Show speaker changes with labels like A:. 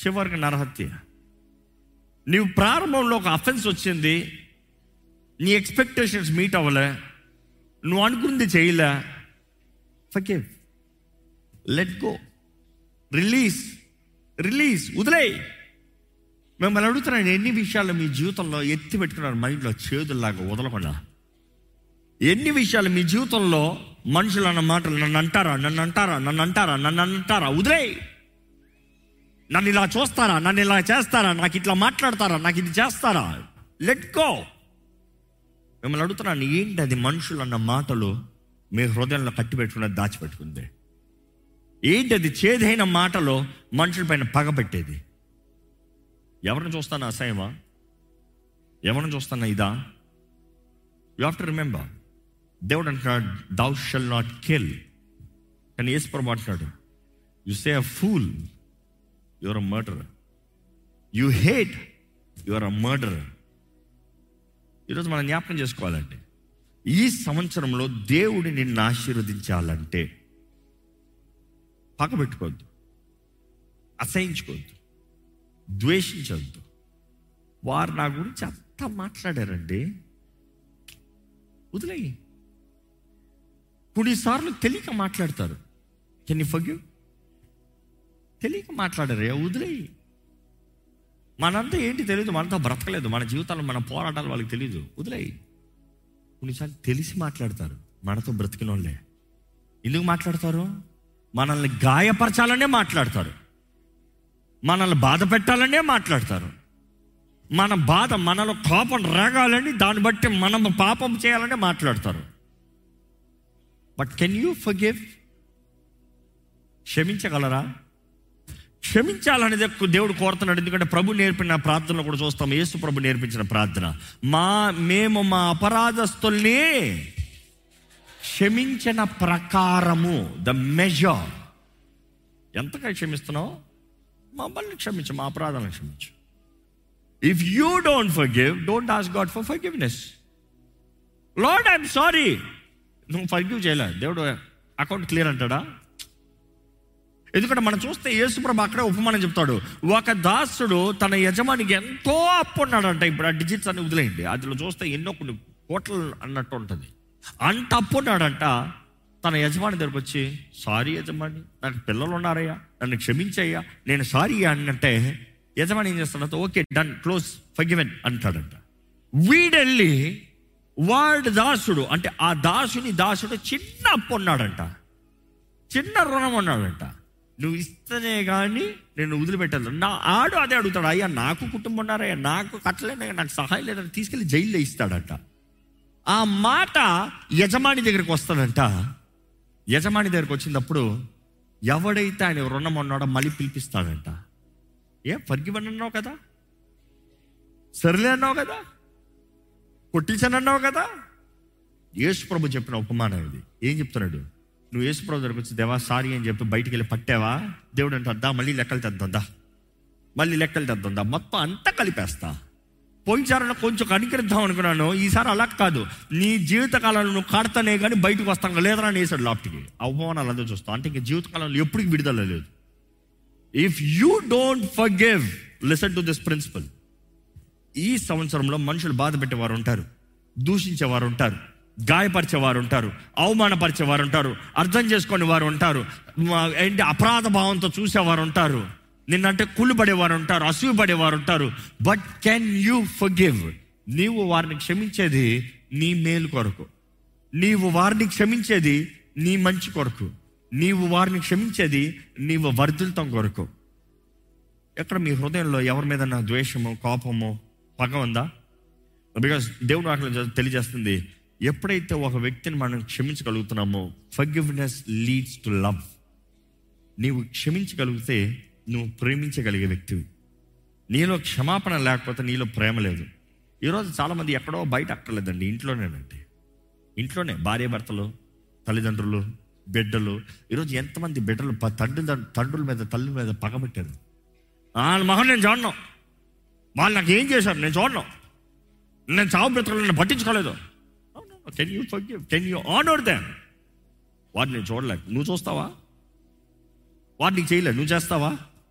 A: చివరికి నరహత్య నీవు ప్రారంభంలో ఒక అఫెన్స్ వచ్చింది నీ ఎక్స్పెక్టేషన్స్ మీట్ అవ్వలే నువ్వు అనుకుంది చేయలే ఫకేవ్ లెట్ గో రిలీజ్ రిలీజ్ వదిలేయ్ మిమ్మల్ని అడుగుతున్నాను ఎన్ని విషయాలు మీ జీవితంలో ఎత్తి పెట్టుకున్నారు మైండ్లో చేతుల్లాగా వదలకుండా ఎన్ని విషయాలు మీ జీవితంలో మనుషులు అన్న మాటలు నన్ను అంటారా నన్ను అంటారా నన్ను అంటారా నన్ను అంటారా వదిలే నన్ను ఇలా చూస్తారా నన్ను ఇలా చేస్తారా నాకు ఇట్లా మాట్లాడతారా నాకు ఇది చేస్తారా లెట్ గో మిమ్మల్ని అడుగుతున్నాను ఏంటి అది మనుషులు అన్న మాటలు మీ హృదయంలో కట్టి పెట్టుకున్నది దాచిపెట్టుకుంది ఏంటి అది చేదైన మాటలు మనుషుల పైన పగబెట్టేది ఎవరిని చూస్తాను అసహ్యమా ఎవరిని చూస్తాను ఇదా యు హావ్ టు రిమెంబర్ దేవుడు అంటున్నాడు దౌ షల్ నాట్ కిల్ కానీ యేసుప్రభు అంటున్నాడు you say a fool your a murder you hate your a murder ఈరోజు మనం జ్ఞాపకం చేసుకోవాలంటే ఈ సంవత్సరంలో దేవుడు నిన్ను ఆశీర్వదించాలంటే పక్కబెట్టుకోవద్దు అసహించుకోవద్దు ద్వేషించవద్దు వారు నా గురించి అంతా మాట్లాడారండి వదిలేయి కొన్నిసార్లు తెలియక మాట్లాడతారు కెన్ యూ ఫగ్యూ తెలియక మాట్లాడారు వదిలేయి మనంతా ఏంటి తెలియదు మనంతా బ్రతకలేదు మన జీవితాల్లో మన పోరాటాలు వాళ్ళకి తెలియదు వదిలేయి కొన్నిసార్లు తెలిసి మాట్లాడతారు మనతో బ్రతికిన వాళ్ళే ఎందుకు మాట్లాడతారు మనల్ని గాయపరచాలనే మాట్లాడతారు మనల్ని బాధ పెట్టాలనే మాట్లాడతారు మన బాధ మనలో కోపం రాగాలని దాన్ని బట్టి మనం పాపం చేయాలని మాట్లాడతారు బట్ కెన్ యూ ఫర్గివ్ క్షమించగలరా క్షమించాలనేది ఎక్కువ దేవుడు కోరుతున్నాడు ఎందుకంటే ప్రభు నేర్పిన ప్రార్థనలో కూడా చూస్తాం యేసు ప్రభు నేర్పించిన ప్రార్థన మా మేము మా అపరాధస్తుల్ని క్షమించిన ప్రకారము ద మెజర్ ఎంతగా క్షమిస్తున్నావు మమ్మల్ని క్షమించు మా అపరాధాలను క్షమించు if you don't forgive don't ask God for forgiveness Lord I'm sorry నువ్వు ఫర్ గివ్ చేయలే దేవుడు అకౌంట్ క్లియర్ అంటాడా ఎందుకంటే మనం చూస్తే యేసుప్రభు అక్కడే ఉపమానం చెప్తాడు ఒక దాసుడు తన యజమానికి ఎంతో అప్పు ఉన్నాడంట ఇప్పుడు ఆ డిజిట్స్ అన్ని వదిలేయండి అందులో చూస్తే ఎన్నో కొన్ని కోట్లు అన్నట్టు ఉంటుంది అంత అప్పు ఉన్నాడంట తన యజమాని దగ్గరకు వచ్చి సారీ యజమాని నాకు పిల్లలు ఉన్నారయ్యా నన్ను క్షమించయ్యా నేను సారీ అన్నంటే యజమాని ఏం చేస్తాడంటే ఓకే డన్ క్లోజ్ ఫగివెన్ అంటాడంట వీడెళ్ళి వాడు దాసుడు అంటే ఆ దాసుని దాసుడు చిన్న అప్పు ఉన్నాడంట చిన్న రుణం ఉన్నాడంట నువ్వు ఇస్తేనే కానీ నేను వదిలిపెట్టాను నా ఆడు అదే అడుగుతాడు అయ్యా నాకు కుటుంబం ఉన్నారయ్యా నాకు కట్టలేనయ్యా నాకు సహాయం లేదని తీసుకెళ్ళి జైల్లో ఇస్తాడంట ఆ మాట యజమాని దగ్గరికి వస్తాడంట యజమాని దగ్గరికి వచ్చినప్పుడు ఎవడైతే ఆయన రుణం ఉన్నాడో మళ్ళీ పిలిపిస్తాడంట ఏ ఫర్గివన్ అన్నావు కదా సర్లే అన్నావు కదా కొట్టించాను అన్నావు కదా యేసు ప్రభు చెప్పిన ఉపమానం ఇది ఏం చెప్తున్నాడు నువ్వు యేసు ప్రభు దగ్గరకు వచ్చి దేవా సారీ అని చెప్పి బయటికి వెళ్ళి పట్టావా దేవుడు అంటే అద్దా మళ్ళీ లెక్కలు తెద్దా మళ్ళీ లెక్కలు తెద్దా మొత్తం అంతా కలిపేస్తా పోయినసారి కొంచెం కనికరిద్దాం అనుకున్నాను ఈసారి అలా కాదు నీ జీవితకాలంలో నువ్వు కడతానే కానీ బయటకు వస్తాను లేదరా అని వేసాడు లాప్ట్కి అవమానాలు అందరూ చూస్తాం అంటే ఇంకా జీవితకాలంలో ఎప్పటికి విడుదల లేదు if you don't forgive listen to this principle ఈ సంవత్సరంలో మనుషులు బాధ పెట్టేవారు ఉంటారు దూషించేవారు ఉంటారు గాయపరిచేవారు ఉంటారు అవమానపరిచేవారు ఉంటారు అర్థం చేసుకునే వారు ఉంటారు మా- ఏంటి అపరాధ భావంతో చూసేవారు ఉంటారు నిన్నంటే కుళ్ళు పడేవారు ఉంటారు అసూయ పడేవారు ఉంటారు బట్ కెన్ యూ ఫర్గివ్ నీవు వారిని క్షమించేది నీ మేలు కొరకు నీవు వారిని క్షమించేది నీ మంచి కొరకు నీవు వారిని క్షమించేది నీవు వర్ధిల్తం కొరకు ఎక్కడ మీ హృదయంలో ఎవరి మీద నా ద్వేషము కోపము పగ ఉందా బికాస్ దేవుడు అక్కడ తెలియజేస్తుంది ఎప్పుడైతే ఒక వ్యక్తిని మనం క్షమించగలుగుతున్నామో ఫర్గివ్నెస్ లీడ్స్ టు లవ్ నీవు క్షమించగలిగితే నువ్వు ప్రేమించగలిగే వ్యక్తివి నీలో క్షమాపణ లేకపోతే నీలో ప్రేమ లేదు ఈరోజు చాలామంది ఎక్కడో బయట అక్కర్లేదండి ఇంట్లోనేనండి ఇంట్లోనే భార్య భర్తలు తల్లిదండ్రులు బిడ్డలు ఈరోజు ఎంతమంది బిడ్డలు ప- తండ్రి తండ్రుల మీద తల్లి మీద పగబెట్టారు వాళ్ళ మొహం నేను చూడను వాళ్ళు నాకు ఏం చేశారు నేను చూడను నేను చావు బ్రతకలు నన్ను పట్టించుకోలేదు can you forgive can you honour them వాడిని నేను చూడలేక నువ్వు చూస్తావా వాడు నీకు చేయలేదు నువ్వు చేస్తావా